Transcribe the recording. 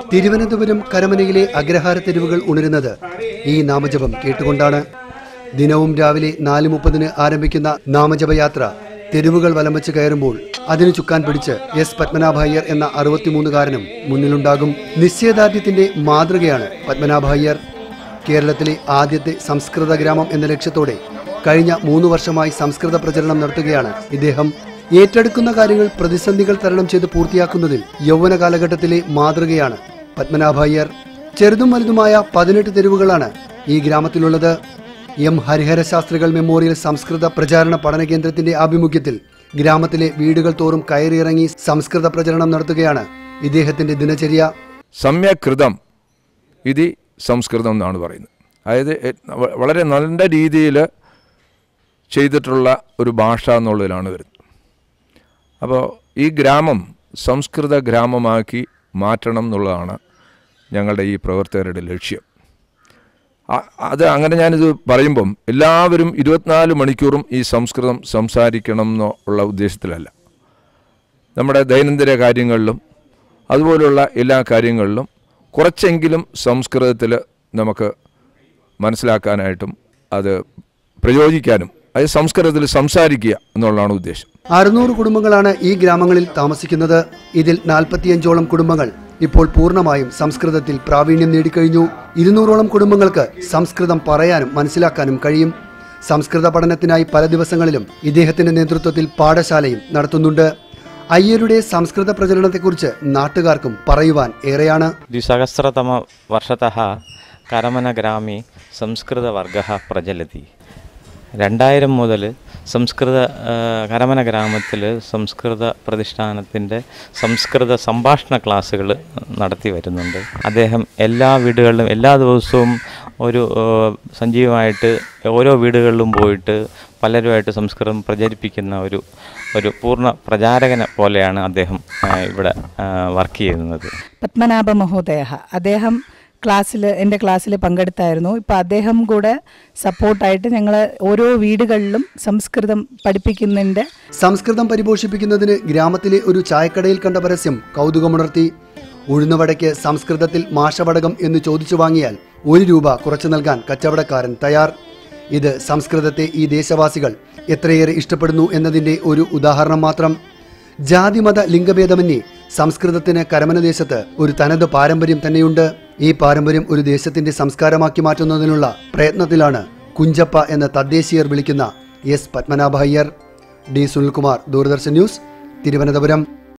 തിരുവനന്തപുരം കരമനയിലെ അഗ്രഹാര തെരുവുകൾ ഉണരുന്നത് ഈ നാമജപം കേട്ടുകൊണ്ടാണ് ദിനവും രാവിലെ നാല് മുപ്പതിന് ആരംഭിക്കുന്ന നാമജപയാത്ര തെരുവുകൾ വലം വെച്ച് കയറുമ്പോൾ അതിന് ചുക്കാൻ പിടിച്ച് എസ് പത്മനാഭ അയ്യർ എന്ന അറുപത്തിമൂന്നുകാരനും മുന്നിലുണ്ടാകും നിശ്ചയദാർഢ്യത്തിന്റെ മാതൃകയാണ് പത്മനാഭ അയ്യർ കേരളത്തിലെ ആദ്യത്തെ സംസ്കൃത ഗ്രാമം എന്ന ലക്ഷ്യത്തോടെ കഴിഞ്ഞ മൂന്ന് വർഷമായി സംസ്കൃത പ്രചരണം നടത്തുകയാണ് ഇദ്ദേഹം ഏറ്റെടുക്കുന്ന കാര്യങ്ങൾ പ്രതിസന്ധികൾ തരണം ചെയ്ത് പൂർത്തിയാക്കുന്നതിൽ യൗവന കാലഘട്ടത്തിലെ മാതൃകയാണ് പത്മനാഭ അയ്യർ ചെറുതും വലുതുമായ പതിനെട്ട് തെരുവുകളാണ് ഈ ഗ്രാമത്തിലുള്ളത് എം ഹരിഹര ശാസ്ത്രികൾ മെമ്മോറിയൽ സംസ്കൃത പ്രചാരണ പഠന കേന്ദ്രത്തിന്റെ ആഭിമുഖ്യത്തിൽ ഗ്രാമത്തിലെ വീടുകൾ തോറും കയറിയിറങ്ങി സംസ്കൃത പ്രചരണം നടത്തുകയാണ് ഇദ്ദേഹത്തിന്റെ ദിനചര്യ സമ്യകൃതം ഇത് സംസ്കൃതം എന്നാണ് പറയുന്നത് അതായത് എ- വ- വളരെ നല്ല രീതിയിൽ ചെയ്തിട്ടുള്ള ഒരു ഭാഷ എന്നുള്ളതിലാണ് വരുന്നത് അപ്പോൾ ഈ ഗ്രാമം സംസ്കൃത ഗ്രാമമാക്കി മാറ്റണം എന്നുള്ളതാണ് ഞങ്ങളുടെ ഈ പ്രവർത്തകരുടെ ലക്ഷ്യം അ- അത് അങ്ങനെ ഞാനിത് പറയുമ്പം എല്ലാവരും ഇരുപത്തിനാല് മണിക്കൂറും ഈ സംസ്കൃതം സംസാരിക്കണം എന്നുള്ള ഉദ്ദേശത്തിലല്ല നമ്മുടെ ദൈനംദിന കാര്യങ്ങളിലും അതുപോലുള്ള എല്ലാ കാര്യങ്ങളിലും കുറച്ചെങ്കിലും സംസ്കൃതത്തിൽ നമുക്ക് മനസ്സിലാക്കാനായിട്ടും അത് പ്രയോജിക്കാനും അത് സംസ്കൃതത്തിൽ സംസാരിക്കുക എന്നുള്ളതാണ് ഉദ്ദേശം അറുന്നൂറ് കുടുംബങ്ങളാണ് ഈ ഗ്രാമങ്ങളിൽ താമസിക്കുന്നത് ഇതിൽ നാൽപ്പത്തിയഞ്ചോളം കുടുംബങ്ങൾ ഇപ്പോൾ പൂർണ്ണമായും സംസ്കൃതത്തിൽ പ്രാവീണ്യം നേടിക്കഴിഞ്ഞു ഇരുന്നൂറോളം കുടുംബങ്ങൾക്ക് സംസ്കൃതം പറയാനും മനസ്സിലാക്കാനും കഴിയും സംസ്കൃത പഠനത്തിനായി പല ദിവസങ്ങളിലും ഇദ്ദേഹത്തിന്റെ നേതൃത്വത്തിൽ പാഠശാലയും നടത്തുന്നുണ്ട് അയ്യരുടെ സംസ്കൃത പ്രചരണത്തെക്കുറിച്ച് നാട്ടുകാർക്കും പറയുവാൻ ഏറെയാണ് द्विसहस्रतमवर्षतः करमनग्रामे संस्कृतवर्गः प्रचलति രണ്ടായിരം മുതൽ സംസ്കൃത ആ, കരമന ഗ്രാമത്തിൽ സംസ്കൃത പ്രതിഷ്ഠാനത്തിൻ്റെ സംസ്കൃത സംഭാഷണ ക്ലാസ്സുകൾ നടത്തി വരുന്നുണ്ട് അദ്ദേഹം എല്ലാ വീടുകളിലും എല്ലാ ദിവസവും ഒരു ആ, സജീവമായിട്ട് ഓരോ വീടുകളിലും പോയിട്ട് പലരുമായിട്ട് സംസ്കൃതം പ്രചരിപ്പിക്കുന്ന ഒരു ഒരു പൂർണ്ണ പ്രചാരകനെ പോലെയാണ് അദ്ദേഹം ആ, ഇവിടെ വർക്ക് ചെയ്യുന്നത് പത്മനാഭ മഹോദയ അദ്ദേഹം ക്ലാസ്സിൽ എൻ്റെ ക്ലാസ്സിൽ പങ്കെടുത്തായിരുന്നു ഇപ്പം അദ്ദേഹം കൂടെ സപ്പോർട്ടായിട്ട് ഞങ്ങൾ ഓരോ വീടുകളിലും സംസ്കൃതം പഠിപ്പിക്കുന്നുണ്ട് സംസ്കൃതം പരിപോഷിപ്പിക്കുന്നതിന് ഗ്രാമത്തിലെ ഒരു ചായക്കടയിൽ കണ്ട പരസ്യം കൗതുകമുണർത്തി ഉഴുന്നുവടയ്ക്ക് സംസ്കൃതത്തിൽ മാഷവടകം എന്ന് ചോദിച്ചു വാങ്ങിയാൽ ഒരു രൂപ കുറച്ചു നൽകാൻ കച്ചവടക്കാരൻ തയ്യാർ ഇത് സംസ്കൃതത്തെ ഈ ദേശവാസികൾ എത്രയേറെ ഇഷ്ടപ്പെടുന്നു എന്നതിന്റെ ഒരു ഉദാഹരണം മാത്രം ജാതിമത ലിംഗഭേദമന്യേ സംസ്കൃതത്തിന് കരമനദേശത്ത് ഒരു തനത് പാരമ്പര്യം തന്നെയുണ്ട് ഈ പാരമ്പര്യം ഒരു ദേശത്തിന്റെ സംസ്കാരമാക്കി മാറ്റുന്നതിനുള്ള പ്രയത്നത്തിലാണ് കുഞ്ചപ്പ എന്ന തദ്ദേശീയർ വിളിക്കുന്ന S Padmanabha Iyer D Sunilkumar Doordarshan news Thiruvananthapuram